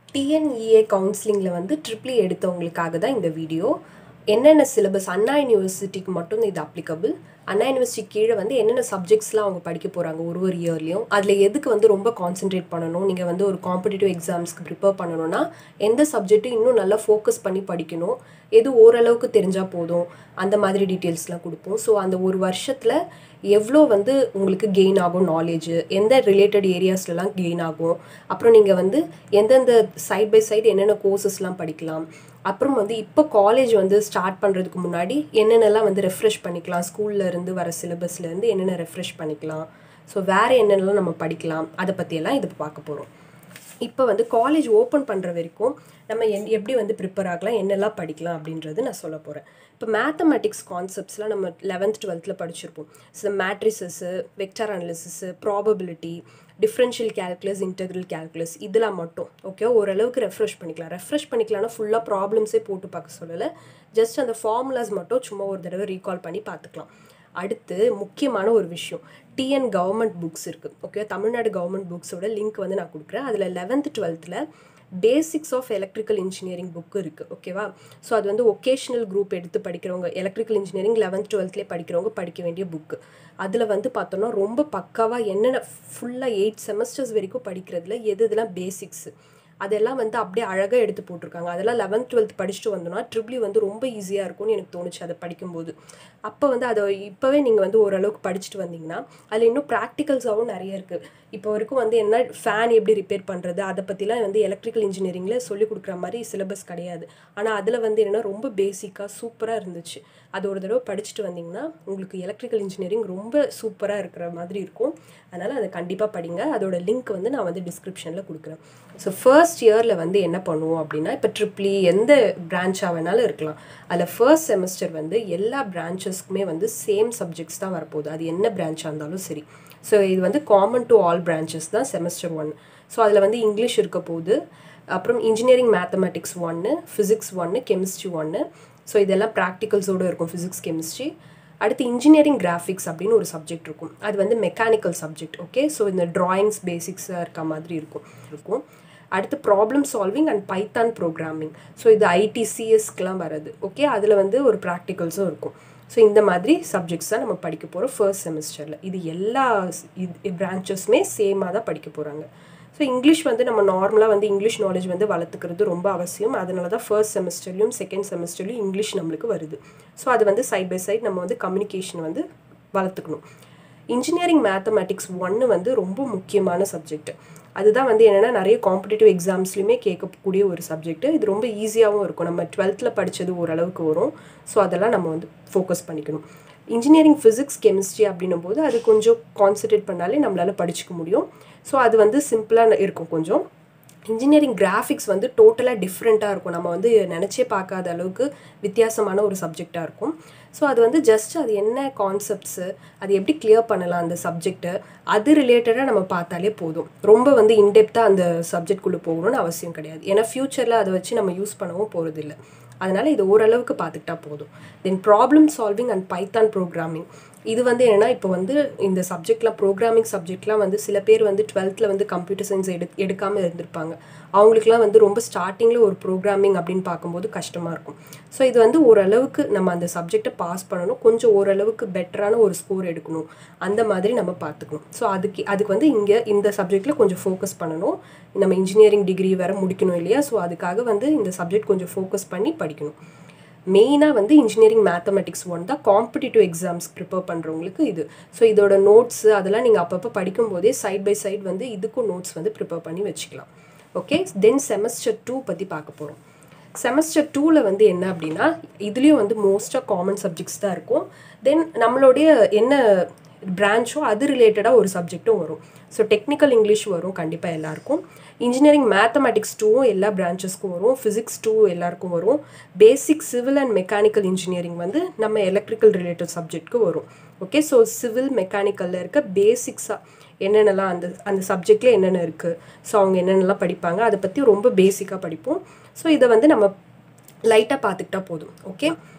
TNEA கவுன்சிலிங்கில் வந்து ட்ரிப்ளி எடுத்தவங்களுக்காக தான் இந்த வீடியோ என்னென்ன சிலபஸ் அண்ணா யூனிவர்சிட்டிக்கு மட்டும் இது அப்ளிகபிள் அண்ணா யூனிவர்சிட்டி கீழே வந்து என்னென்ன சப்ஜெக்ட்ஸ்லாம் அவங்க படிக்க போகிறாங்க ஒரு ஒரு இயர்லையும் அதில் எதுக்கு வந்து ரொம்ப கான்சென்ட்ரேட் பண்ணணும் நீங்கள் வந்து ஒரு காம்படிட்டிவ் எக்ஸாம்ஸ்க்கு ப்ரிப்பேர் பண்ணணும்னா எந்த சப்ஜெக்ட்டும் இன்னும் நல்லா ஃபோக்கஸ் பண்ணி படிக்கணும் எது ஓரளவுக்கு தெரிஞ்சால் போதும் அந்த மாதிரி டீட்டெயில்ஸ்லாம் கொடுப்போம் ஸோ அந்த ஒரு வருஷத்தில் எவ்வளோ வந்து உங்களுக்கு கெயின் ஆகும் நாலேஜு எந்த ரிலேட்டட் ஏரியாஸ்லலாம் கெயின் ஆகும் அப்புறம் நீங்கள் வந்து எந்தெந்த சைட் பை சைடு என்னென்ன கோர்சஸ்லாம் படிக்கலாம் அப்புறம் வந்து இப்போ காலேஜ் வந்து ஸ்டார்ட் பண்ணுறதுக்கு முன்னாடி என்னென்னலாம் வந்து ரெஃப்ரெஷ் பண்ணிக்கலாம் ஸ்கூல்ல இருந்து வர சிலபஸ்லேருந்து என்னென்ன ரெஃப்ரெஷ் பண்ணிக்கலாம் ஸோ வேறு என்னென்னலாம் நம்ம படிக்கலாம் அதை பற்றியெல்லாம் இது பார்க்க போகிறோம் இப்போ வந்து காலேஜ் ஓப்பன் பண்ணுற வரைக்கும் நம்ம என் எப்படி வந்து ப்ரிப்பேர் ஆகலாம் என்னெல்லாம் படிக்கலாம் அப்படின்றது நான் சொல்ல போகிறேன் இப்போ மேத்தமெட்டிக்ஸ் கான்செப்ட்ஸ்லாம் நம்ம லெவன்த் டுவெல்த்தில் படிச்சிருப்போம் so matrices vector analysis probability differential calculus integral calculus இதெல்லாம் மட்டும் ஓகே ஓரளவுக்கு ரெஃப்ரெஷ் பண்ணிக்கலாம் ரெஃப்ரெஷ் பண்ணிக்கலாம்னா ஃபுல்லாக ப்ராப்ளம்ஸே போட்டு பார்க்க சொல்லலை ஜஸ்ட் அந்த ஃபார்முலாஸ் மட்டும் சும்மா ஒரு தடவை ரீகால் பண்ணி பார்த்துக்கலாம் அடுத்து முக்கியமான ஒரு விஷயம் டிஎன் கவர்மெண்ட் புக்ஸ் இருக்குது ஓகே தமிழ்நாடு கவர்மெண்ட் புக்ஸோட லிங்க் வந்து நான் கொடுக்குறேன் அதில் லெவன்த் டுவெல்த்தில் basics of electrical engineering book இருக்குது ஓகேவா ஸோ அது வந்து ஒகேஷ்னல் குரூப் எடுத்து படிக்கிறவங்க எலக்ட்ரிக்கல் இன்ஜினியரிங் லெவன்த் டுவெல்த்லேயே படிக்கிறவங்க படிக்க வேண்டிய புக்கு அதில் வந்து பார்த்தோன்னா ரொம்ப பக்காவாக என்னென்ன ஃபுல்லாக எயிட் செமஸ்டர்ஸ் வரைக்கும் படிக்கிறதுல எது இதெல்லாம் பேசிக்ஸு அதெல்லாம் வந்து அப்படியே அழகாக எடுத்து போட்டிருக்காங்க அதெல்லாம் லெவன்த் டுவெல்த் படிச்சுட்டு வந்தோம்னா ட்ரிபிளி வந்து ரொம்ப ஈஸியாக இருக்கும்னு எனக்கு தோணுச்சு அதை படிக்கும்போது அப்போ வந்து அதை இப்போவே நீங்கள் வந்து ஓரளவுக்கு படிச்சுட்டு வந்தீங்கன்னா அதில் இன்னும் ப்ராக்டிகல்ஸாகவும் நிறைய இருக்குது இப்போ வரைக்கும் வந்து என்ன ஃபேன் எப்படி ரிப்பேர் பண்ணுறது அதை பற்றிலாம் வந்து எலக்ட்ரிக்கல் இன்ஜினியரிங்கில் சொல்லிக் கொடுக்குற மாதிரி சிலபஸ் கிடையாது ஆனால் அதில் வந்து என்னென்னா ரொம்ப பேசிக்காக சூப்பராக இருந்துச்சு அது ஒரு தடவை படிச்சுட்டு வந்தீங்கன்னா உங்களுக்கு எலக்ட்ரிக்கல் இன்ஜினியரிங் ரொம்ப சூப்பராக இருக்கிற மாதிரி இருக்கும் அதனால் அதை கண்டிப்பாக படிங்க அதோட லிங்க் வந்து நான் வந்து டிஸ்கிரிப்ஷனில் கொடுக்குறேன் ஸோ ஃபர்ஸ்ட் இயரில் வந்து என்ன பண்ணுவோம் அப்படின்னா இப்போ ட்ரிப்ளி எந்த பிரான்ச்சாக வேணாலும் இருக்கலாம் அதில் ஃபர்ஸ்ட் செமஸ்டர் வந்து எல்லா பிரான்ச்சஸ்க்குமே வந்து சேம் சப்ஜெக்ட்ஸ் தான் வரப்போகுது அது என்ன பிரான்ச்சாக இருந்தாலும் சரி ஸோ இது வந்து காமன் டு ஆல் பிரான்ச்சஸ் தான் செமஸ்டர் ஒன் ஸோ அதில் வந்து இங்கிலீஷ் இருக்க போகுது அப்புறம் இன்ஜினியரிங் மேத்தமெட்டிக்ஸ் ஒன்று ஃபிசிக்ஸ் ஒன்று கெமிஸ்ட்ரி ஒன்று ஸோ இதெல்லாம் ப்ராக்டிகல்ஸோடு இருக்கும் ஃபிசிக்ஸ் கெமிஸ்ட்ரி அடுத்து இன்ஜினியரிங் கிராஃபிக்ஸ் அப்படின்னு ஒரு சப்ஜெக்ட் இருக்கும் அது வந்து மெக்கானிக்கல் சப்ஜெக்ட் ஓகே ஸோ இந்த ட்ராயிங்ஸ் பேசிக்ஸாக இருக்க மாதிரி இருக்கும் இருக்கும் அடுத்து problem solving and Python programming so இது ஐடிசிஎஸ்க்கெலாம் வருது ஓகே அதில் வந்து ஒரு ப்ராக்டிகல்ஸும் இருக்கும் ஸோ இந்த மாதிரி சப்ஜெக்ட்ஸ் தான் நம்ம படிக்க போகிறோம் ஃபர்ஸ்ட் செமஸ்டரில் இது எல்லா இது பிரான்ச்சஸுமே சேமாக தான் படிக்க போகிறாங்க ஸோ இங்கிலீஷ் வந்து நம்ம நார்மலாக வந்து இங்கிலீஷ் நாலேஜ் வந்து வளர்த்துக்கிறது ரொம்ப அவசியம் அதனால தான் ஃபர்ஸ்ட் செமஸ்டர்லையும் செகண்ட் செமஸ்டர்லையும் இங்கிலீஷ் நம்மளுக்கு வருது ஸோ அது வந்து சைட் பை சைட் நம்ம வந்து கம்யூனிகேஷன் வந்து வளர்த்துக்கணும் இன்ஜினியரிங் மேத்தமெட்டிக்ஸ் ஒன்று வந்து ரொம்ப முக்கியமான சப்ஜெக்ட் அதுதான் வந்து என்னென்னா நிறைய காம்படிட்டிவ் எக்ஸாம்ஸ்லையுமே கேட்கக்கூடிய ஒரு சப்ஜெக்ட் இது ரொம்ப ஈஸியாகவும் இருக்கும் நம்ம டுவெல்த்தில் படித்தது ஓரளவுக்கு வரும் ஸோ அதெல்லாம் நம்ம வந்து ஃபோக்கஸ் பண்ணிக்கணும் இன்ஜினியரிங் ஃபிசிக்ஸ் கெமிஸ்ட்ரி அப்படின்னும் போது அது கொஞ்சம் கான்சன்ட்ரேட் பண்ணாலே நம்மளால் படிச்சுக்க முடியும் ஸோ அது வந்து சிம்பிளாக இருக்கும் கொஞ்சம் இன்ஜினியரிங் கிராஃபிக்ஸ் வந்து டோட்டலாக டிஃப்ரெண்ட்டாக இருக்கும் நம்ம வந்து நினச்சே பார்க்காத அளவுக்கு வித்தியாசமான ஒரு சப்ஜெக்டாக இருக்கும் ஸோ அது வந்து ஜஸ்ட் அது என்ன கான்செப்ட்ஸு அது எப்படி கிளியர் பண்ணலாம் அந்த சப்ஜெக்டை அது ரிலேட்டடாக நம்ம பார்த்தாலே போதும் ரொம்ப வந்து இன்டெப்த்தாக அந்த சப்ஜெக்ட்குள்ளே போகணும்னு அவசியம் கிடையாது ஏன்னா ஃப்யூச்சரில் அதை வச்சு நம்ம யூஸ் பண்ணவும் போகிறதில்ல அதனால் இது ஓரளவுக்கு பார்த்துக்கிட்டா போதும் then problem solving and Python programming இது வந்து என்னென்னா இப்போ வந்து இந்த சப்ஜெக்ட்லாம் ப்ரோக்ராமிங் சப்ஜெக்ட்லாம் வந்து சில பேர் வந்து டுவெல்த்தில் வந்து கம்ப்யூட்டர் சயின்ஸ் எடு எடுக்காமல் இருந்திருப்பாங்க அவங்களுக்குலாம் வந்து ரொம்ப ஸ்டார்டிங்கில் ஒரு ப்ரோக்ராமிங் அப்படின்னு பார்க்கும்போது கஷ்டமாக இருக்கும் ஸோ இது வந்து ஓரளவுக்கு நம்ம அந்த சப்ஜெக்டை பாஸ் பண்ணணும் கொஞ்சம் ஓரளவுக்கு பெட்டரான ஒரு ஸ்கோர் எடுக்கணும் அந்த மாதிரி நம்ம பார்த்துக்கணும் ஸோ அதுக்கு அதுக்கு வந்து இங்கே இந்த சப்ஜெக்டில் கொஞ்சம் ஃபோக்கஸ் பண்ணணும் நம்ம இன்ஜினியரிங் டிகிரி வேறு முடிக்கணும் இல்லையா ஸோ அதுக்காக வந்து இந்த சப்ஜெக்ட் கொஞ்சம் ஃபோக்கஸ் பண்ணி படிக்கணும் மெயினாக வந்து இன்ஜினியரிங் மேத்தமெட்டிக்ஸ் ஒன் தான் காம்படிட்டிவ் எக்ஸாம்ஸ் ப்ரிப்பேர் பண்ணுறவங்களுக்கு இது ஸோ இதோட நோட்ஸு அதெல்லாம் நீங்கள் அப்பப்போ படிக்கும்போதே சைட் பை சைட் வந்து இதுக்கும் நோட்ஸ் வந்து ப்ரிப்பேர் பண்ணி வச்சுக்கலாம் ஓகே தென் செமஸ்டர் டூ பற்றி பார்க்க போகிறோம் செமஸ்டர் டூவில் வந்து என்ன அப்படின்னா இதுலேயும் வந்து மோஸ்ட்டாக காமன் சப்ஜெக்ட்ஸ் தான் இருக்கும் தென் நம்மளுடைய என்ன பிரான்ச்சோ அது ரிலேட்டடாக ஒரு சப்ஜெக்ட்டும் வரும் ஸோ டெக்னிக்கல் இங்கிலீஷ் வரும் கண்டிப்பாக எல்லாருக்கும் இன்ஜினியரிங் மேத்தமெட்டிக்ஸ் டூவும் எல்லா பிரான்ச்சஸ்க்கும் வரும் ஃபிசிக்ஸ் டூ எல்லாருக்கும் வரும் basic civil and mechanical engineering வந்து நம்ம எலக்ட்ரிக்கல் ரிலேட்டட் சப்ஜெக்ட்க்கு வரும் ஓகே ஸோ சிவில் மெக்கானிக்கலில் இருக்க பேசிக்ஸாக என்னென்னலாம் அந்த அந்த சப்ஜெக்டில் என்னென்ன இருக்குது ஸோ அவங்க என்னென்னலாம் படிப்பாங்க அதை பற்றி ரொம்ப பேசிக்காக படிப்போம் ஸோ இதை வந்து நம்ம லைட்டாக பார்த்துக்கிட்டா போதும் ஓகே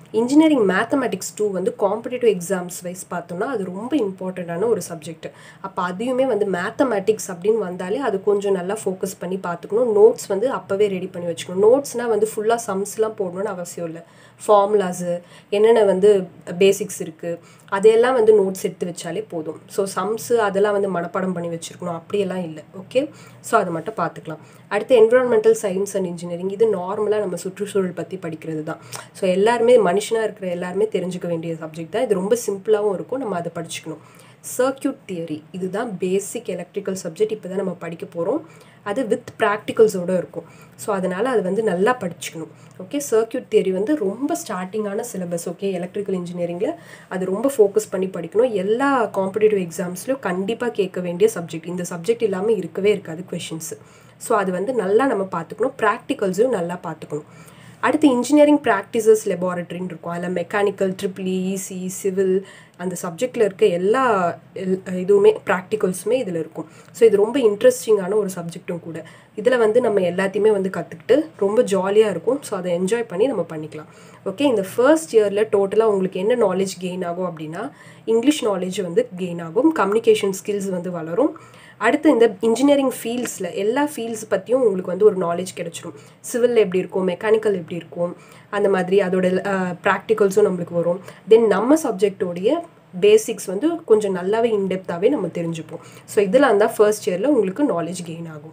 இன்ஜினியரிங் மேத்தமெட்டிக்ஸ் டூ வந்து காம்படிட்டிவ் எக்ஸாம்ஸ் வைஸ் பார்த்தோம்னா அது ரொம்ப இம்பார்ட்டண்ட்டான ஒரு சப்ஜெக்ட் அப்போ அதையுமே வந்து மேத்தமெட்டிக்ஸ் அப்படின்னு வந்தாலே அது கொஞ்சம் நல்லா ஃபோக்கஸ் பண்ணி பார்த்துக்கணும் நோட்ஸ் வந்து அப்போவே ரெடி பண்ணி வச்சுக்கணும் நோட்ஸ்னால் வந்து ஃபுல்லாக சம்ஸ்லாம் போடணும்னு அவசியம் இல்லை ஃபார்முலாஸு என்னென்ன வந்து பேசிக்ஸ் இருக்குது அதையெல்லாம் வந்து நோட்ஸ் எடுத்து வச்சாலே போதும் ஸோ சம்ஸு அதெல்லாம் வந்து மனப்பாடம் பண்ணி வச்சுருக்கணும் அப்படியெல்லாம் இல்லை ஓகே ஸோ அதை மட்டும் பார்த்துக்கலாம் அடுத்து என்விரான்மெண்டல் சயின்ஸ் அண்ட் இன்ஜினியரிங் இது நார்மலாக நம்ம சுற்றுச்சூழல் பற்றி படிக்கிறது தான் ஸோ எல்லாருமே மனுஷனாக இருக்கிற எல்லாருமே தெரிஞ்சுக்க வேண்டிய சப்ஜெக்ட் தான் இது ரொம்ப சிம்பிளாகவும் இருக்கும் நம்ம அதை படிச்சுக்கணும் சர்க்கியூட் தியரி இதுதான் பேசிக் எலக்ட்ரிக்கல் சப்ஜெக்ட் இப்போ தான் நம்ம படிக்க போகிறோம் அது வித் ப்ராக்டிகல்ஸோடு இருக்கும் ஸோ அதனால் அது வந்து நல்லா படிச்சுக்கணும் ஓகே சர்க்கியூட் தியரி வந்து ரொம்ப ஸ்டார்டிங்கான சிலபஸ் ஓகே எலக்ட்ரிக்கல் இன்ஜினியரிங்கில் அது ரொம்ப ஃபோக்கஸ் பண்ணி படிக்கணும் எல்லா காம்படிட்டிவ் எக்ஸாம்ஸ்லையும் கண்டிப்பாக கேட்க வேண்டிய சப்ஜெக்ட் இந்த சப்ஜெக்ட் இல்லாமல் இருக்கவே இருக்காது கொஷின்ஸு ஸோ அது வந்து நல்லா நம்ம பார்த்துக்கணும் ப்ராக்டிகல்ஸையும் நல்லா பார்த்துக்கணும் அடுத்து இன்ஜினியரிங் ப்ராக்டிசஸ் லெபார்ட்ரின்னு இருக்கும் அதில் மெக்கானிக்கல் ட்ரிபிள் இசி சிவில் அந்த சப்ஜெக்டில் இருக்க எல்லா இதுவுமே ப்ராக்டிகல்ஸுமே இதில் இருக்கும் ஸோ இது ரொம்ப இன்ட்ரெஸ்டிங்கான ஒரு சப்ஜெக்ட்டும் கூட இதில் வந்து நம்ம எல்லாத்தையுமே வந்து கற்றுக்கிட்டு ரொம்ப ஜாலியாக இருக்கும் ஸோ அதை என்ஜாய் பண்ணி நம்ம பண்ணிக்கலாம் ஓகே இந்த ஃபர்ஸ்ட் இயரில் டோட்டலாக உங்களுக்கு என்ன நாலேஜ் கெயின் ஆகும் அப்படின்னா இங்கிலீஷ் நாலேஜ் வந்து கெயின் ஆகும் கம்யூனிகேஷன் ஸ்கில்ஸ் வந்து வளரும் அடுத்து இந்த இன்ஜினியரிங் ஃபீல்ட்ஸில் எல்லா ஃபீல்ட்ஸ் பற்றியும் உங்களுக்கு வந்து ஒரு நாலேஜ் கிடச்சிரும் சிவில் எப்படி இருக்கும் மெக்கானிக்கல் எப்படி இருக்கும் அந்த மாதிரி அதோட ப்ராக்டிகல்ஸும் நம்மளுக்கு வரும் தென் நம்ம சப்ஜெக்டோடைய பேசிக்ஸ் வந்து கொஞ்சம் நல்லாவே இன்டெப்த்தாகவே நம்ம தெரிஞ்சுப்போம் ஸோ இதெல்லாம் தான் ஃபர்ஸ்ட் இயரில் உங்களுக்கு நாலேஜ் கெயின் ஆகும்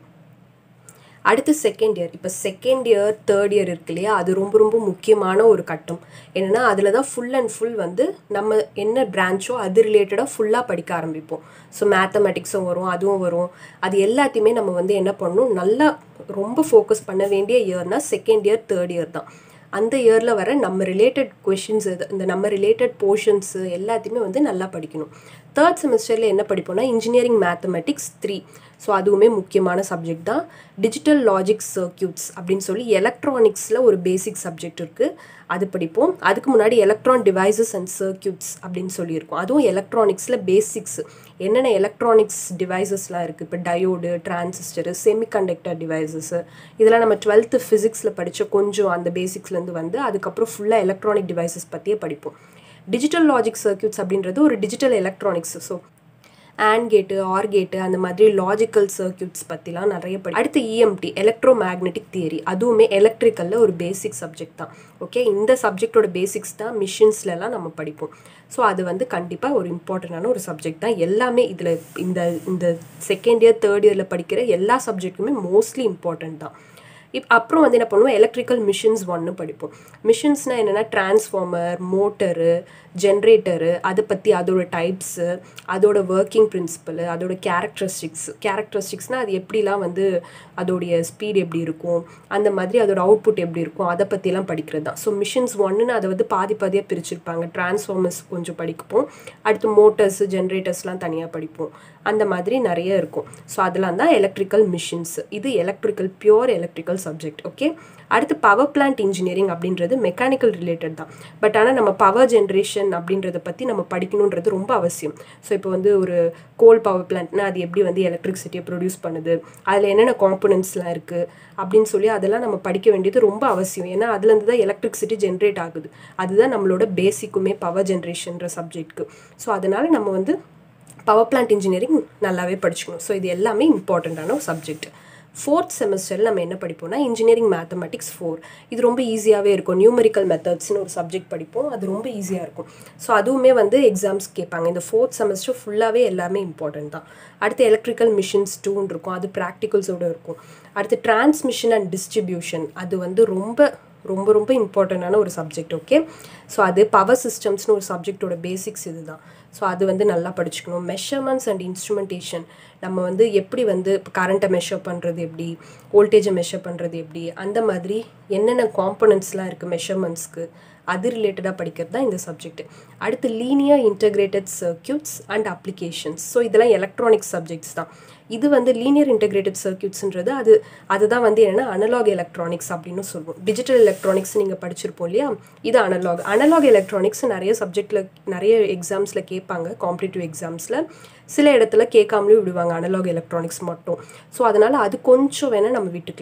அடுத்து செகண்ட் இயர் இப்போ செகண்ட் இயர் தேர்ட் இயர் இருக்கு இல்லையா அது ரொம்ப ரொம்ப முக்கியமான ஒரு கட்டம் என்னென்னா அதில் தான் ஃபுல் அண்ட் ஃபுல் வந்து நம்ம என்ன பிரான்ச்சோ அது ரிலேட்டடாக ஃபுல்லாக படிக்க ஆரம்பிப்போம் ஸோ மேத்தமெட்டிக்ஸும் வரும் அதுவும் வரும் அது எல்லாத்தையுமே நம்ம வந்து என்ன பண்ணணும் நல்லா ரொம்ப ஃபோக்கஸ் பண்ண வேண்டிய இயர்னால் செகண்ட் இயர் தேர்ட் இயர் தான் அந்த இயரில் வர நம்ம ரிலேட்டட் கொஷின்ஸ் இது இந்த நம்ம ரிலேட்டட் போர்ஷன்ஸு எல்லாத்தையுமே வந்து நல்லா படிக்கணும் தேர்ட் செமஸ்டரில் என்ன படிப்போம்னா இன்ஜினியரிங் மேத்தமெட்டிக்ஸ் த்ரீ ஸோ அதுவுமே முக்கியமான சப்ஜெக்ட் தான் டிஜிட்டல் லாஜிக் சர்க்கியூட்ஸ் அப்படின்னு சொல்லி எலக்ட்ரானிக்ஸில் ஒரு பேசிக் சப்ஜெக்ட் இருக்குது அது படிப்போம் அதுக்கு முன்னாடி எலக்ட்ரான் டிவைசஸ் அண்ட் சர்க்கியூட்ஸ் அப்படின்னு சொல்லியிருக்கோம் அதுவும் எலக்ட்ரானிக்ஸில் பேசிக்ஸ் என்னென்ன எலக்ட்ரானிக்ஸ் டிவைசஸ்லாம் இருக்குது இப்போ டயோடு டிரான்சிஸ்டரு செமிகண்டக்டர் டிவைசஸ்ஸு இதெல்லாம் நம்ம டுவெல்த்து ஃபிசிக்ஸில் படித்த கொஞ்சம் அந்த பேசிக்ஸ்லேருந்து வந்து அதுக்கப்புறம் ஃபுல்லாக எலக்ட்ரானிக் டிவைசஸ் பற்றியே படிப்போம் டிஜிட்டல் லாஜிக் சர்க்கியூட்ஸ் அப்படின்றது ஒரு digital electronics so and gate or gate அந்த மாதிரி லாஜிக்கல் சர்க்கியூட்ஸ் பற்றிலாம் நிறைய படி அடுத்து இஎம்டி எலக்ட்ரோ மேக்னெட்டிக் தியரி அதுவுமே எலக்ட்ரிக்கலில் ஒரு பேசிக் சப்ஜெக்ட் தான் ஓகே இந்த சப்ஜெக்டோட பேசிக்ஸ் தான் மிஷின்ஸ்லலாம் நம்ம படிப்போம் ஸோ அது வந்து கண்டிப்பாக ஒரு இம்பார்ட்டண்டான ஒரு சப்ஜெக்ட் தான் எல்லாமே இதில் இந்த இந்த செகண்ட் இயர் தேர்ட் இயரில் படிக்கிற எல்லா சப்ஜெக்ட்டுமே மோஸ்ட்லி இம்பார்ட்டண்ட் தான் இப் அப்புறம் வந்து என்ன பண்ணுவோம் எலக்ட்ரிக்கல் மிஷின்ஸ் ஒன்று படிப்போம் மிஷின்ஸ்னால் என்னென்னா டிரான்ஸ்ஃபார்மர் மோட்டரு ஜென்ரேட்டரு அதை பற்றி அதோட டைப்ஸு அதோட ஒர்க்கிங் பிரின்சிபல் அதோட கேரக்டரிஸ்டிக்ஸ் கேரக்டரிஸ்டிக்ஸ்னால் அது எப்படிலாம் வந்து அதோடைய ஸ்பீட் எப்படி இருக்கும் அந்த மாதிரி அதோட அவுட்புட் எப்படி இருக்கும் அதை பற்றிலாம் படிக்கிறது தான் ஸோ மிஷின்ஸ் ஒன்றுன்னு அதை வந்து பாதி பாதியாக பிரிச்சிருப்பாங்க டிரான்ஸ்ஃபார்மர்ஸ் கொஞ்சம் படிப்போம் அடுத்து மோட்டர்ஸ் ஜென்ரேட்டர்ஸ்லாம் தனியாக படிப்போம் அந்த மாதிரி நிறைய இருக்கும் ஸோ அதெல்லாம் தான் எலக்ட்ரிக்கல் மிஷின்ஸ் இது electrical pure electrical subject okay அடுத்து பவர் பிளான்ட் இன்ஜினியரிங் அப்படின்றது மெக்கானிக்கல் ரிலேட்டட் தான் பட் ஆனால் நம்ம பவர் ஜென்ரேஷன் அப்படின்றத பற்றி நம்ம படிக்கணுன்றது ரொம்ப அவசியம் ஸோ இப்போ வந்து ஒரு கோல் பவர் பிளான்ட்னா அது எப்படி வந்து எலக்ட்ரிசிட்டியை ப்ரொடியூஸ் பண்ணுது அதில் என்னென்ன காம்பனன்ட்ஸ்லாம் இருக்குது அப்படின்னு சொல்லி அதெல்லாம் நம்ம படிக்க வேண்டியது ரொம்ப அவசியம் ஏன்னா அதுலேருந்து தான் எலக்ட்ரிசிட்டி ஜென்ரேட் ஆகுது அதுதான் நம்மளோட பேசிக்குமே பவர் ஜென்ரேஷன்ற சப்ஜெக்ட்க்கு ஸோ அதனால் நம்ம வந்து பவர் பிளான்ட் இன்ஜினியரிங் நல்லாவே படிச்சுக்கணும் ஸோ இது எல்லாமே இம்பார்ட்டண்ட்டான ஒரு சப்ஜெக்ட் ஃபோர்த் செமஸ்டரில் நம்ம என்ன படிப்போம்னா இன்ஜினியரிங் மேத்தமெட்டிக்ஸ் ஃபோர் இது ரொம்ப ஈஸியாகவே இருக்கும் நியூமரிக்கல் மெத்தட்ஸ்னு ஒரு சப்ஜெக்ட் படிப்போம் அது ரொம்ப ஈஸியாக இருக்கும் ஸோ அதுவுமே வந்து எக்ஸாம்ஸ் கேட்பாங்க இந்த ஃபோர்த் செமஸ்டர் ஃபுல்லாகவே எல்லாமே இம்பார்ட்டன்ட் தான் அடுத்து எலக்ட்ரிக்கல் மிஷின்ஸ் டூன்னு இருக்கும் அது ப்ராக்டிகல்ஸோடு இருக்கும் அடுத்து டிரான்ஸ்மிஷன் அண்ட் டிஸ்ட்ரிபியூஷன் அது வந்து ரொம்ப ரொம்ப ரொம்ப இம்பார்ட்டண்ட்டான ஒரு சப்ஜெக்ட் ஓகே ஸோ அது பவர் சிஸ்டம்ஸ்னு ஒரு சப்ஜெக்டோட பேசிக்ஸ் இதுதான் ஸோ அது வந்து நல்லா படிச்சுக்கணும் மெஷர்மெண்ட்ஸ் அண்ட் இன்ஸ்ட்ருமெண்டேஷன் நம்ம வந்து எப்படி வந்து இப்போ கரண்ட்டை மெஷர் பண்ணுறது எப்படி வோல்டேஜை மெஷர் பண்ணுறது எப்படி அந்த மாதிரி என்னென்ன காம்பனன்ட்ஸ்லாம் இருக்குது மெஷர்மெண்ட்ஸ்க்கு அது ரிலேட்டடாக படிக்கிறது தான் இந்த சப்ஜெக்ட் அடுத்து linear integrated circuits and applications so இதெல்லாம் எலக்ட்ரானிக் சப்ஜெக்ட்ஸ் தான் இது வந்து லீனியர் இன்டகிரேட்டட் சர்க்கியூட்ஸ்ன்றது அது அதுதான் வந்து என்னென்னா அனலாக் எலக்ட்ரானிக்ஸ் அப்படின்னு சொல்லுவோம் டிஜிட்டல் எலக்ட்ரானிக்ஸ் நீங்கள் படிச்சிருப்போம் இல்லையா இது அனலாக் அனலாக் எலக்ட்ரானிக்ஸ் நிறைய சப்ஜெக்டில் நிறைய எக்ஸாம்ஸில் கேட்பாங்க காம்படிட்டிவ் எக்ஸாம்ஸில் சில இடத்துல கேட்காமலே விடுவாங்க அனலாக் எலக்ட்ரானிக்ஸ் மட்டும் ஸோ அதனால் அது கொஞ்சம் வேணால் நம்ம விட்டுக்கலாம்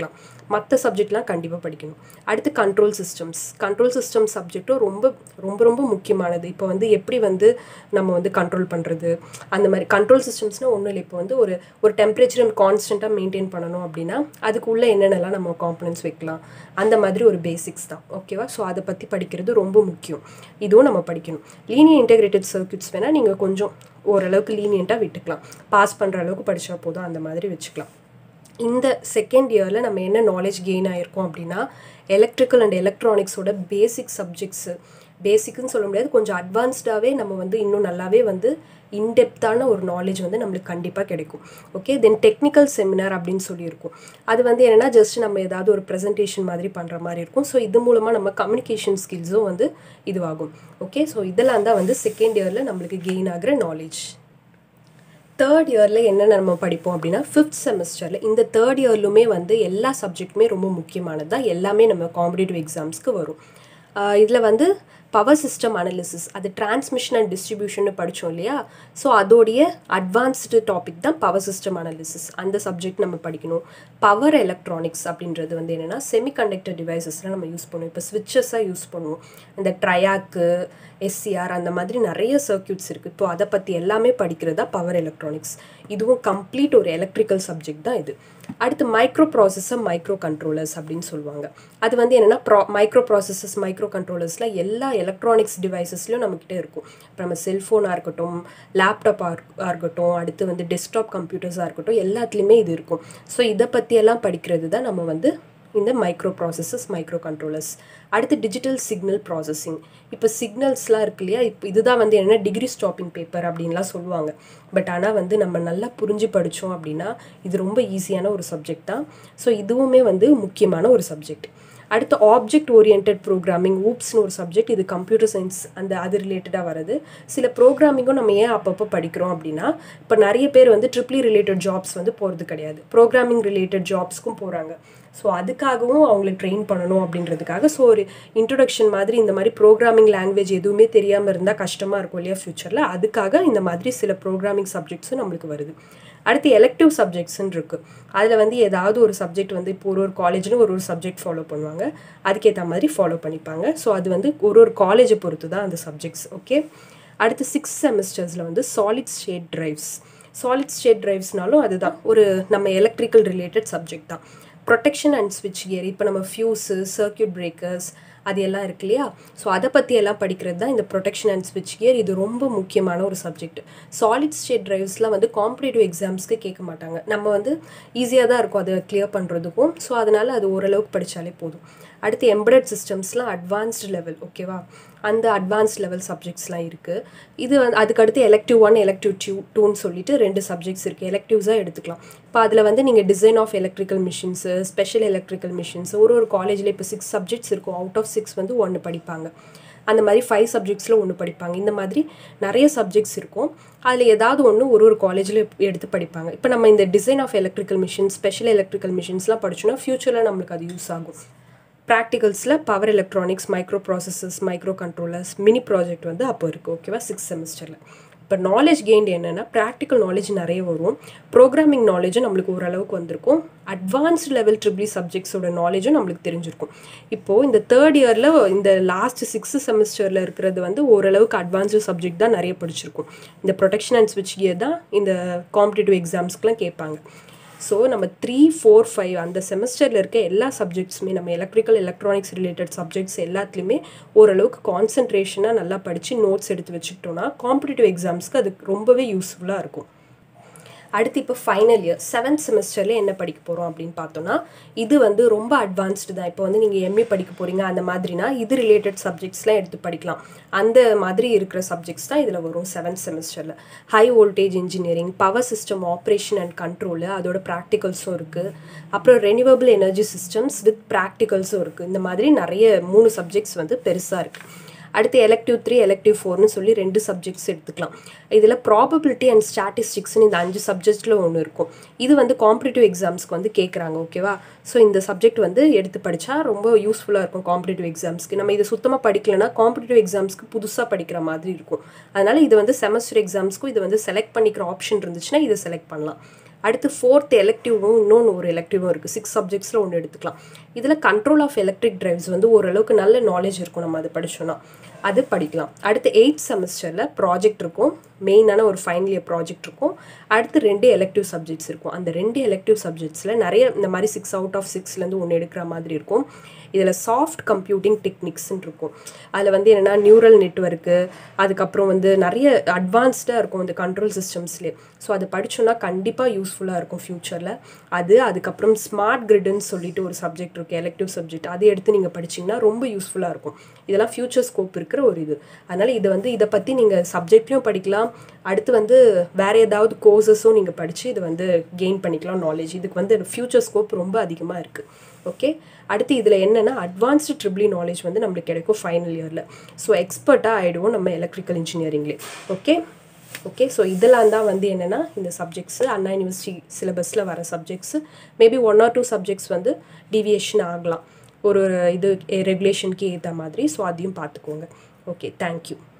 மற்ற சப்ஜெக்ட்லாம் கண்டிப்பாக படிக்கணும் அடுத்து கண்ட்ரோல் சிஸ்டம்ஸ் கண்ட்ரோல் சிஸ்டம் சப்ஜெக்ட்டும் ரொம்ப ரொம்ப ரொம்ப முக்கியமானது இப்போ வந்து எப்படி வந்து நம்ம வந்து கண்ட்ரோல் பண்ணுறது அந்த மாதிரி கண்ட்ரோல் சிஸ்டம்ஸ்னால் ஒன்றும் இல்லை இப்போ வந்து ஒரு ஒரு டெம்பரேச்சர் கான்ஸ்டண்ட்டாக மெயின்டைன் பண்ணணும் அப்படின்னா அதுக்குள்ளே என்னென்னலாம் நம்ம காம்பனன்ஸ் வைக்கலாம் அந்த மாதிரி ஒரு பேசிக்ஸ் தான் ஓகேவா ஸோ அதை பற்றி படிக்கிறது ரொம்ப முக்கியம் இதுவும் நம்ம படிக்கணும் லீனியர் இன்டெகிரேட்டட் சர்க்கியூட்ஸ் வேணால் நீங்கள் கொஞ்சம் ஓரளவுக்கு லீனியண்ட்டாக விட்டுக்கலாம் பாஸ் பண்ணுற அளவுக்கு படித்தா போதும் அந்த மாதிரி வச்சுக்கலாம் இந்த செகண்ட் இயரில் நம்ம என்ன நாலேஜ் கெயின் ஆகிருக்கோம் அப்படின்னா எலக்ட்ரிக்கல் அண்ட் எலக்ட்ரானிக்ஸோட பேசிக் சப்ஜெக்ட்ஸு பேசிக்னு சொல்ல முடியாது கொஞ்சம் அட்வான்ஸ்டாகவே நம்ம வந்து இன்னும் நல்லாவே வந்து இன்டெப்த்தான ஒரு நாலேஜ் வந்து நம்மளுக்கு கண்டிப்பாக கிடைக்கும் ஓகே தென் டெக்னிக்கல் செமினார் அப்படின்னு சொல்லியிருக்கும் அது வந்து என்னென்னா ஜஸ்ட் நம்ம ஏதாவது ஒரு ப்ரெசன்டேஷன் மாதிரி பண்ணுற மாதிரி இருக்கும் ஸோ இது மூலமாக நம்ம கம்யூனிகேஷன் ஸ்கில்ஸும் வந்து இதுவாகும் ஓகே ஸோ இதெல்லாம் தான் வந்து செகண்ட் இயரில் நம்மளுக்கு கெயின் ஆகிற நாலேஜ் தேர்ட் இயரில் என்னென்ன நம்ம படிப்போம் அப்படின்னா ஃபிஃப்த் செமஸ்டரில் இந்த தேர்ட் இயர்லுமே வந்து எல்லா சப்ஜெக்ட்டுமே ரொம்ப முக்கியமானது தான் எல்லாமே நம்ம காம்படிட்டிவ் எக்ஸாம்ஸ்க்கு வரும் இதில் வந்து பவர் சிஸ்டம் அனாலிசிஸ் அது டிரான்ஸ்மிஷன் அண்ட் டிஸ்ட்ரிபியூஷன் படித்தோம் இல்லையா ஸோ அதோடைய அட்வான்ஸ்டு டாபிக் தான் பவர் சிஸ்டம் அனாலிசிஸ் அந்த சப்ஜெக்ட் நம்ம படிக்கணும் பவர் எலக்ட்ரானிக்ஸ் அப்படின்றது வந்து என்னென்னா செமிகண்டக்டர் டிவைசஸ்லாம் நம்ம யூஸ் பண்ணுவோம் இப்போ ஸ்விட்சஸாக யூஸ் பண்ணுவோம் இந்த ட்ரையாக்கு எஸ்சிஆர் அந்த மாதிரி நிறைய சர்க்கியூட்ஸ் இருக்குது இப்போ அதை பற்றி எல்லாமே படிக்கிறது தான் பவர் எலக்ட்ரானிக்ஸ் இதுவும் கம்ப்ளீட் ஒரு எலக்ட்ரிக்கல் சப்ஜெக்ட் தான் இது அடுத்து மைக்ரோ ப்ராசஸர் மைக்ரோ கண்ட்ரோலர்ஸ் அப்படின்னு சொல்லுவாங்க அது வந்து என்னென்னா ப்ரா மைக்ரோ ப்ராசஸஸ் மைக்ரோ கண்ட்ரோலர்ஸில் எல்லா எலக்ட்ரானிக்ஸ் டிவைசஸ்லையும் நம்மக்கிட்ட இருக்கும் இப்போ நம்ம செல்ஃபோனாக இருக்கட்டும் லேப்டாப்பாக இருக்கட்டும் அடுத்து வந்து டெஸ்க்டாப் கம்ப்யூட்டர்ஸாக இருக்கட்டும் எல்லாத்துலேயுமே இது இருக்கும் ஸோ இதை பற்றியெல்லாம் படிக்கிறது தான் நம்ம வந்து இந்த மைக்ரோ ப்ராசஸஸ் மைக்ரோ கண்ட்ரோலர்ஸ் அடுத்து டிஜிட்டல் சிக்னல் ப்ராசஸிங் இப்போ சிக்னல்ஸ்லாம் இருக்கு இல்லையா இப்போ இதுதான் வந்து என்ன டிகிரி ஸ்டாப்பிங் பேப்பர் அப்படின்லாம் சொல்லுவாங்க பட் ஆனால் வந்து நம்ம நல்லா புரிஞ்சு படித்தோம் அப்படின்னா இது ரொம்ப ஈஸியான ஒரு சப்ஜெக்ட் தான் ஸோ இதுவுமே வந்து முக்கியமான ஒரு சப்ஜெக்ட் அடுத்து ஆப்ஜெக்ட் ஓரியன்ட் ப்ரோக்ராமிங் ஊப்ஸ்னு ஒரு சப்ஜெக்ட் இது கம்ப்யூட்டர் சயின்ஸ் அந்த அது ரிலேட்டடாக வருது சில ப்ரோக்ராமிங்கும் நம்ம ஏன் அப்பப்போ படிக்கிறோம் அப்படின்னா இப்போ நிறைய பேர் வந்து ட்ரிப்ளி ரிலேட்டட் ஜாப்ஸ் வந்து போகிறது கிடையாது ப்ரோக்ராமிங் ரிலேட்டட் ஜாப்ஸ்க்கும் போகிறாங்க ஸோ அதுக்காகவும் அவங்கள ட்ரெயின் பண்ணணும் அப்படின்றதுக்காக ஸோ ஒரு இன்ட்ரொடக்ஷன் மாதிரி இந்த மாதிரி ப்ரோக்ராமிங் லாங்குவேஜ் எதுவுமே தெரியாமல் இருந்தால் கஷ்டமாக இருக்கும் இல்லையா ஃப்யூச்சரில் அதுக்காக இந்த மாதிரி சில ப்ரோக்ராமிங் சப்ஜெக்ட்ஸும் நம்மளுக்கு வருது அடுத்து எலக்டிவ் சப்ஜெக்ட்ஸ்ன்னு இருக்குது அதில் வந்து ஏதாவது ஒரு சப்ஜெக்ட் வந்து இப்போ ஒரு ஒரு காலேஜ்னு ஒரு ஒரு சப்ஜெக்ட் ஃபாலோ பண்ணுவாங்க அதுக்கேற்ற மாதிரி ஃபாலோ பண்ணிப்பாங்க ஸோ அது வந்து ஒரு ஒரு காலேஜை பொறுத்து தான் அந்த சப்ஜெக்ட்ஸ் ஓகே அடுத்து சிக்ஸ் செமஸ்டர்ஸில் வந்து solid state drives solid state ட்ரைவ்ஸ்னாலும் அதுதான் ஒரு நம்ம எலக்ட்ரிக்கல் ரிலேட்டட் சப்ஜெக்ட் தான் ப்ரொடெக்ஷன் அண்ட் ஸ்விட்ச் கியர் இப்போ நம்ம ஃபியூஸு சர்க்கியூட் பிரேக்கர்ஸ் அது எல்லாம் இருக்கு இல்லையா ஸோ அதை பற்றி எல்லாம் படிக்கிறது தான் இந்த ப்ரொடெக்ஷன் அண்ட் ஸ்விட்ச் கியர் இது ரொம்ப முக்கியமான ஒரு சப்ஜெக்ட் சாலிட் ஸ்டேட் ட்ரைவ்ஸ்லாம் வந்து காம்படேட்டிவ் எக்ஸாம்ஸ்க்கு கேட்க மாட்டாங்க நம்ம வந்து ஈஸியாக தான் இருக்கும் அதை கிளியர் பண்ணுறதுக்கும் ஸோ அதனால் அது ஓரளவுக்கு படித்தாலே போதும் அடுத்து எம்பரட் சிஸ்டம்ஸ்லாம் அட்வான்ஸ்டு லெவல் ஓகேவா அந்த அட்வான்ஸ் லெவல் சப்ஜெக்ட்ஸ்லாம் இருக்குது இது வந்து அதுக்கடுத்து எலக்டிவ் ஒன் எலக்டிவ் டூ டூன்னு சொல்லிட்டு ரெண்டு சப்ஜெக்ட்ஸ் இருக்குது எலக்டிவ்ஸாக எடுத்துக்கலாம் இப்போ அதில் வந்து நீங்கள் design of electrical machines special electrical machines ஒரு ஒரு காலேஜில் இப்போ சிக்ஸ் சப்ஜெக்ட்ஸ் இருக்கும் அவுட் ஆஃப் சிக்ஸ் வந்து ஒன்று படிப்பாங்க அந்த மாதிரி ஃபைவ் சப்ஜெக்ட்ஸில் ஒன்று படிப்பாங்க இந்த மாதிரி நிறைய சப்ஜெக்ட்ஸ் இருக்கும் அதில் ஏதாவது ஒன்று ஒரு ஒரு காலேஜில் எடுத்து படிப்பாங்க இப்போ நம்ம இந்த design of electrical machines special electrical மிஷின்ஸ்லாம் படிச்சோன்னா ஃப்யூச்சரில் நம்மளுக்கு அது யூஸ் ஆகும் ப்ராக்டிகல்ஸில் power electronics microprocessors microcontrollers mini project வந்து அப்போ இருக்குது ஓகேவா சிக்ஸ் செமஸ்டரில் இப்போ நாலேஜ் கெயின்ட் என்னென்னா ப்ராக்டிக்கல் நாலேஜ் நிறைய வரும் ப்ரோக்ராமிங் நாலேஜும் நம்மளுக்கு ஓரளவுக்கு வந்திருக்கும் அட்வான்ஸ்டு லெவல் ட்ரிபிளி சப்ஜெக்ட்ஸோட நாலேஜும் நம்மளுக்கு தெரிஞ்சிருக்கும் இப்போது இந்த தேர்ட் இயரில் இந்த லாஸ்ட் சிக்ஸ்த் செமஸ்டரில் இருக்கிறது வந்து ஓரளவுக்கு அட்வான்ஸ்டு சப்ஜெக்ட் தான் நிறைய படிச்சிருக்கும் இந்த ப்ரொடெக்ஷன் அண்ட் ஸ்விட்ச் கியர் தான் இந்த காம்படிட்டிவ் எக்ஸாம்ஸ்க்குலாம் கேட்பாங்க ஸோ நம்ம த்ரீ ஃபோர் ஃபைவ் அந்த செமஸ்டரில் இருக்க எல்லா சப்ஜெக்ட்ஸுமே நம்ம எலக்ட்ரிக்கல் எலக்ட்ரானிக்ஸ் ரிலேட்டட் சப்ஜெக்ட்ஸ் எல்லாத்துலேயுமே ஓரளவுக்கு கான்சன்ட்ரேஷனாக நல்லா படித்து நோட்ஸ் எடுத்து வச்சுக்கிட்டோன்னா காம்படிட்டிவ் எக்ஸாம்ஸ்க்கு அது ரொம்பவே யூஸ்ஃபுல்லாக இருக்கும் அடுத்து இப்போ ஃபைனல் இயர் செவன்த் செமஸ்டரில் என்ன படிக்க போகிறோம் அப்படின்னு பார்த்தோன்னா இது வந்து ரொம்ப அட்வான்ஸ்டு தான் இப்போ வந்து நீங்கள் எம்ஏ படிக்க போகிறீங்க அந்த மாதிரினா இது ரிலேட்டட் சப்ஜெக்ட்ஸ்லாம் எடுத்து படிக்கலாம் அந்த மாதிரி இருக்கிற சப்ஜெக்ட்ஸ் தான் இதில் வரும் செவன்த் செமஸ்டரில் high voltage engineering power system operation and control அதோட ப்ராக்டிகல்ஸும் இருக்குது அப்புறம் ரெனியூவபிள் எனர்ஜி சிஸ்டம்ஸ் வித் ப்ராக்டிகல்ஸும் இருக்குது இந்த மாதிரி நிறைய மூணு சப்ஜெக்ட்ஸ் வந்து பெருசாக இருக்குது அடுத்து எலக்டிவ் த்ரீ எலக்டிவ் ஃபோர்னு சொல்லி ரெண்டு சப்ஜெக்ட்ஸ் எடுத்துக்கலாம் இதில் ப்ராபபிலிட்டி அண்ட் ஸ்டாட்டிஸ்டிக்ஸ்னு இந்த அஞ்சு சப்ஜெக்டில் ஒன்று இருக்கும் இது வந்து காம்படிட்டிவ் எக்ஸாம்ஸ்க்கு வந்து கேட்குறாங்க ஓகேவா ஸோ இந்த சப்ஜெக்ட் வந்து எடுத்து படித்தா ரொம்ப யூஸ்ஃபுல்லாக இருக்கும் காம்படிட்டிவ் எக்ஸாம்ஸ்க்கு நம்ம இது சுத்தமாக படிக்கலைன்னா காம்படிட்டிவ் எக்ஸாம்ஸ்க்கு புதுசாக படிக்கிற மாதிரி இருக்கும் அதனால் இது வந்து செமஸ்டர் எக்ஸாம்ஸ்க்கும் இது வந்து செலக்ட் பண்ணிக்கிற ஆப்ஷன் இருந்துச்சுன்னா இதை செலக்ட் பண்ணலாம் அடுத்து ஃபோர்த் எலக்டிவும் இன்னொன்று ஒரு எலக்டிவும் இருக்குது சிக்ஸ் சப்ஜெக்ட்ஸில் ஒன்று எடுத்துக்கலாம் இதில் கண்ட்ரோல் ஆஃப் எலக்ட்ரிக் டிரைவ்ஸ் வந்து ஓரளவுக்கு நல்ல நாலேஜ் இருக்கும் நம்ம அதை படிச்சோன்னா அது படிக்கலாம் அடுத்து எயிட் செமஸ்டரில் ப்ராஜெக்ட் இருக்கும் மெயினான ஒரு ஃபைனல் இயர் ப்ராஜெக்ட் இருக்கும் அடுத்து ரெண்டு எலக்டிவ் சப்ஜெக்ட்ஸ் இருக்கும் அந்த ரெண்டு எலக்டிவ் சப்ஜெக்ட்ஸில் நிறைய இந்த மாதிரி சிக்ஸ் அவுட் ஆஃப் சிக்ஸ்லேருந்து ஒன்று எடுக்கிற மாதிரி இருக்கும் இதில் சாஃப்ட் கம்ப்யூட்டிங் டெக்னிக்ஸ்ன்னு இருக்கும் அதில் வந்து என்னென்னா நியூரல் நெட்ஒர்க்கு அதுக்கப்புறம் வந்து நிறைய அட்வான்ஸ்டாக இருக்கும் இந்த கண்ட்ரோல் சிஸ்டம்ஸ்லேயே ஸோ அது படித்தோன்னா கண்டிப்பாக யூஸ்ஃபுல்லாக இருக்கும் ஃப்யூச்சரில் அது அதுக்கப்புறம் ஸ்மார்ட் கிரிட்னு சொல்லிட்டு ஒரு சப்ஜெக்ட் இருக்குது எலக்டிவ் சப்ஜெக்ட் அதை எடுத்து நீங்கள் படிச்சிங்கன்னா ரொம்ப யூஸ்ஃபுல்லாக இருக்கும் இதெல்லாம் ஃப்யூச்சர் ஸ்கோப் இருக்கிற ஒரு இது அதனால் இதை வந்து இதை பற்றி நீங்கள் சப்ஜெக்ட்லையும் படிக்கலாம் அடுத்து வந்து வேறு ஏதாவது கோர்சஸும் நீங்கள் படித்து இதை வந்து கெயின் பண்ணிக்கலாம் நாலேஜ் இதுக்கு வந்து ஃப்யூச்சர் ஸ்கோப் ரொம்ப அதிகமாக இருக்குது ஓகே அடுத்து இதில் என்னென்னா அட்வான்ஸ்டு ட்ரிபிளி நாலேஜ் வந்து நம்மளுக்கு கிடைக்கும் ஃபைனல் இயரில் ஸோ எக்ஸ்பர்ட்டாக ஆகிடுவோம் நம்ம எலக்ட்ரிக்கல் இன்ஜினியரிங்லேயே ஓகே ஓகே ஸோ இதெல்லாம் தான் வந்து என்னென்னா இந்த சப்ஜெக்ட்ஸு அண்ணா யூனிவர்சிட்டி சிலபஸில் வர subjects maybe one or two subjects வந்து டீவியேஷன் ஆகலாம் ஒரு ஒரு இது ரெகுலேஷனுக்கு ஏற்ற மாதிரி ஸோ அதையும் பார்த்துக்கோங்க ஓகே தேங்க்யூ